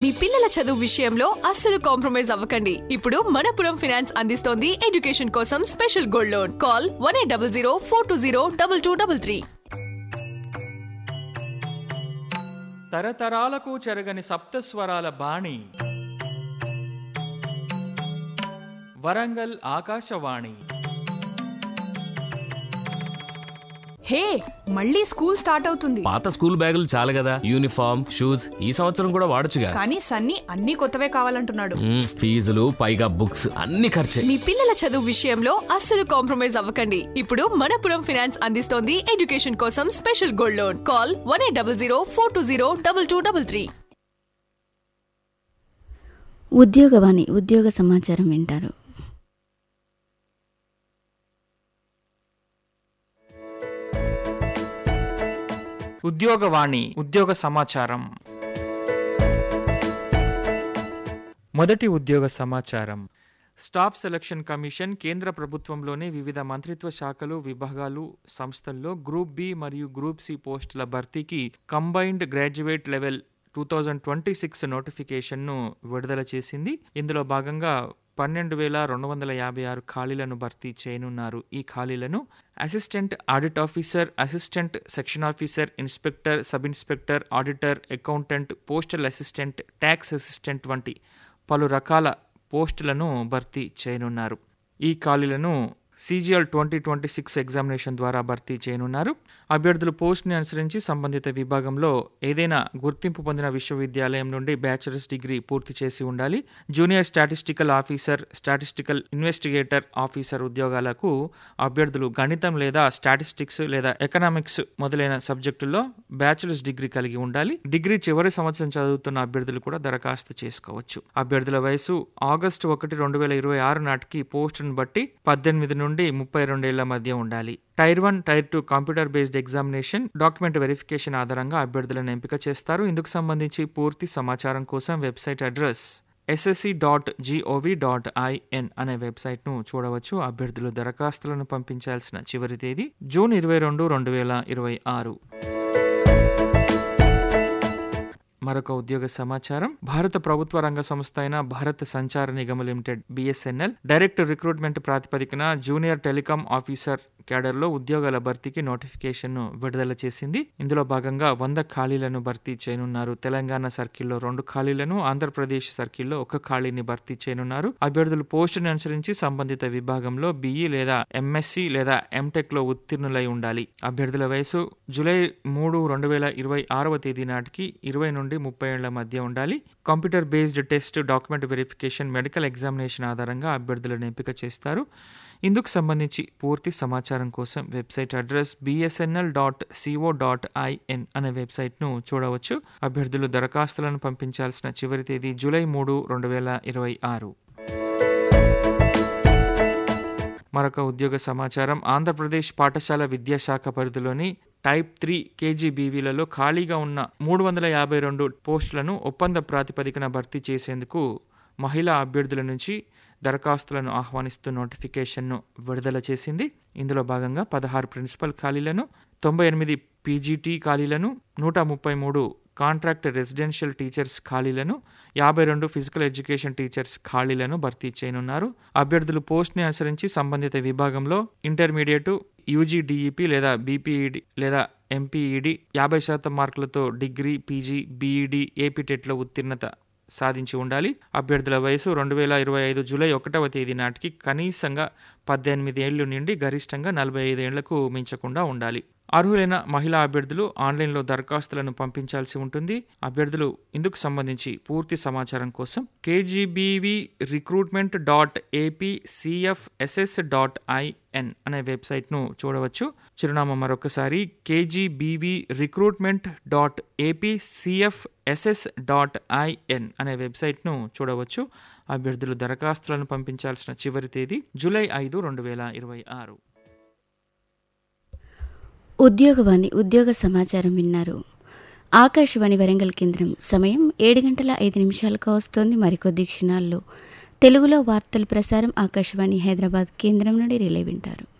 మీ పిల్లల చదువు విషయంలో అస్సలు కాంప్రమైజ్ అవ్వకండి ఇప్పుడు మనపురం ఫినాన్స్ అందిస్తోంది ఎడ్యుకేషన్ కోసం special gold loan call one eight double zero four two zero double two double three తరతరాలకు చెరగని సప్తస్వరాల బాణి వరంగల్ ఆకాశవాణి హే మళ్ళీ స్కూల్ స్టార్ట్ అవుతుంది పాత స్కూల్ బ్యాగులు చాలు కదా యూనిఫామ్ షూస్ ఈ సంవత్సరం కూడా వాడొచ్చుగా కానీ సన్నీ అన్ని కొత్తవే కావాలంటున్నాడు మ్మ్, ఫీజులు పైగా బుక్స్ అన్ని ఖర్చే మీ పిల్లల చదువు విషయంలో అస్సలు కాంప్రమైజ్ అవ్వకండి ఇప్పుడు మనపురం ఫినాన్స్ అందిస్తోంది ఎడ్యుకేషన్ కోసం special gold loan call one eight double zero four two zero double two double three ఉద్యోగవాణి ఉద్యోగ సమాచారం వింటారు ఉద్యోగవాణి ఉద్యోగ సమాచారం మొదటి ఉద్యోగ సమాచారం స్టాఫ్ సెలక్షన్ కమిషన్ కేంద్ర ప్రభుత్వంలోని వివిధ మంత్రిత్వ శాఖలు విభాగాలు సంస్థల్లో గ్రూప్ బి మరియు గ్రూప్ సి పోస్టుల భర్తీకి combined graduate level two thousand twenty six నోటిఫికేషన్ను విడుదల చేసింది ఇందులో భాగంగా పన్నెండు వేల రెండు వందల యాభై ఆరు ఖాళీలను భర్తీ చేయనున్నారు ఈ ఖాళీలను assistant audit officer assistant section officer inspector sub inspector auditor accountant postal assistant tax assistant వంటి పలు రకాల పోస్టులను భర్తీ చేయనున్నారు ఈ ఖాళీలను CGL twenty twenty six examination ద్వారా భర్తీ చేయనున్నారు అభ్యర్థులు పోస్ట్ని అనుసరించి సంబంధిత విభాగంలో ఏదైనా గుర్తింపు పొందిన విశ్వవిద్యాలయం నుండి బ్యాచిలర్స్ డిగ్రీ పూర్తి చేసి ఉండాలి junior statistical officer statistical investigator officer ఉద్యోగాలకు అభ్యర్థులు గణితం లేదా స్టాటిస్టిక్స్ లేదా ఎకనామిక్స్ మొదలైన సబ్జెక్టుల్లో బ్యాచిలర్స్ డిగ్రీ కలిగి ఉండాలి డిగ్రీ చివరి సంవత్సరం చదువుతున్న అభ్యర్థులు కూడా దరఖాస్తు చేసుకోవచ్చు అభ్యర్థుల వయసు ఆగస్టు ఒకటి రెండు వేల ఇరవై ఆరు నాటికి పోస్టును బట్టి పద్దెనిమిది నుండి ముప్పై రెండేళ్ల మధ్య ఉండాలి tier one tier two computer based examination document verification ఆధారంగా అభ్యర్థులను ఎంపిక చేస్తారు ఇందుకు సంబంధించి పూర్తి సమాచారం కోసం website address SSC dot GOV dot IN అనే వెబ్సైట్ను చూడవచ్చు అభ్యర్థులు దరఖాస్తులను పంపించాల్సిన చివరి తేదీ జూన్ ఇరవై రెండు రెండు వేల ఇరవై ఆరు మరొక ఉద్యోగ సమాచారం భారత ప్రభుత్వ రంగ సంస్థ అయిన Bharat Sanchar Nigam limited BSNL direct recruitment ప్రాతిపదికన జూనియర్ టెలికాం ఆఫీసర్ క్యాడర్లో ఉద్యోగాల భర్తీకి నోటిఫికేషన్ను విడుదల చేసింది ఇందులో భాగంగా వంద ఖాళీలను భర్తీ చేయనున్నారు తెలంగాణ సర్కిల్లో రెండు ఖాళీలను ఆంధ్రప్రదేశ్ సర్కిల్లో ఒక ఖాళీని భర్తీ చేయనున్నారు అభ్యర్థులు పోస్టును అనుసరించి సంబంధిత విభాగంలో బిఈ లేదా ఎంఎస్సి లేదా ఎంటెక్ లో ఉత్తీర్ణులై ఉండాలి అభ్యర్థుల వయసు జూలై మూడు రెండు వేల ఇరవై ఆరవ తేదీ నాటికి ఇరవై నుండి ముప్పై ఏళ్ల మధ్య ఉండాలి computer based test document verification medical examination ఆధారంగా అభ్యర్థులను ఎంపిక చేస్తారు ఇందుకు సంబంధించి పూర్తి సమాచారం కోసం website address BSNL dot CO dot IN అనే వెబ్సైట్ను చూడవచ్చు అభ్యర్థులు దరఖాస్తులను పంపించాల్సిన చివరి తేదీ జూలై మూడు రెండు వేల ఇరవై ఆరు మరొక ఉద్యోగ సమాచారం ఆంధ్రప్రదేశ్ పాఠశాల విద్యాశాఖ పరిధిలోని టైప్ త్రీ కేజీబీవీలలో ఖాళీగా ఉన్న మూడు వందల యాభై రెండు పోస్టులను ఒప్పంద ప్రాతిపదికన భర్తీ చేసేందుకు మహిళా అభ్యర్థుల నుంచి దరఖాస్తులను ఆహ్వానిస్తూ నోటిఫికేషన్ను విడుదల చేసింది ఇందులో భాగంగా పదహారు ప్రిన్సిపల్ ఖాళీలను తొంభై ఎనిమిది పీజీటీ ఖాళీలను నూట ముప్పై మూడు కాంట్రాక్ట్ రెసిడెన్షియల్ టీచర్స్ ఖాళీలను యాభై రెండు ఫిజికల్ ఎడ్యుకేషన్ టీచర్స్ ఖాళీలను భర్తీ చేయనున్నారు అభ్యర్థులు పోస్ట్ని అనుసరించి సంబంధిత విభాగంలో ఇంటర్మీడియట్ యూజీ డిఈపి లేదా బీపీఈడి లేదా ఎంపీఈడి యాభై శాతం మార్కులతో డిగ్రీ పీజీ బీఈడి ఏపీటెట్లో ఉత్తీర్ణత సాధించి ఉండాలి అభ్యర్థుల వయసు రెండు వేల ఇరవై ఐదు జూలై ఒకటవ తేదీ నాటికి కనీసంగా పద్దెనిమిది ఏళ్లు నుండి గరిష్టంగా నలభై ఐదు ఏళ్లకు మించకుండా ఉండాలి అర్హులైన మహిళా అభ్యర్థులు ఆన్లైన్లో దరఖాస్తులను పంపించాల్సి ఉంటుంది అభ్యర్థులు ఇందుకు సంబంధించి పూర్తి సమాచారం కోసం KGBV recruitment dot AP CFSS dot IN అనే వెబ్సైట్ను చూడవచ్చు చిరునామా మరొకసారి KGBV recruitment dot AP CFSS dot IN అనే వెబ్సైట్ను చూడవచ్చు అభ్యర్థులు దరఖాస్తులను పంపించాల్సిన చివరి తేదీ జూలై ఐదు రెండు వేల ఇరవై ఆరు ఉద్యోగవాణి ఉద్యోగ సమాచారం విన్నారు ఆకాశవాణి వరంగల్ కేంద్రం సమయం ఏడు గంటల ఐదు నిమిషాలకు వస్తోంది మరికొద్ది క్షణాల్లో తెలుగులో వార్తల ప్రసారం ఆకాశవాణి హైదరాబాద్ కేంద్రం నుండి రిలే వింటారు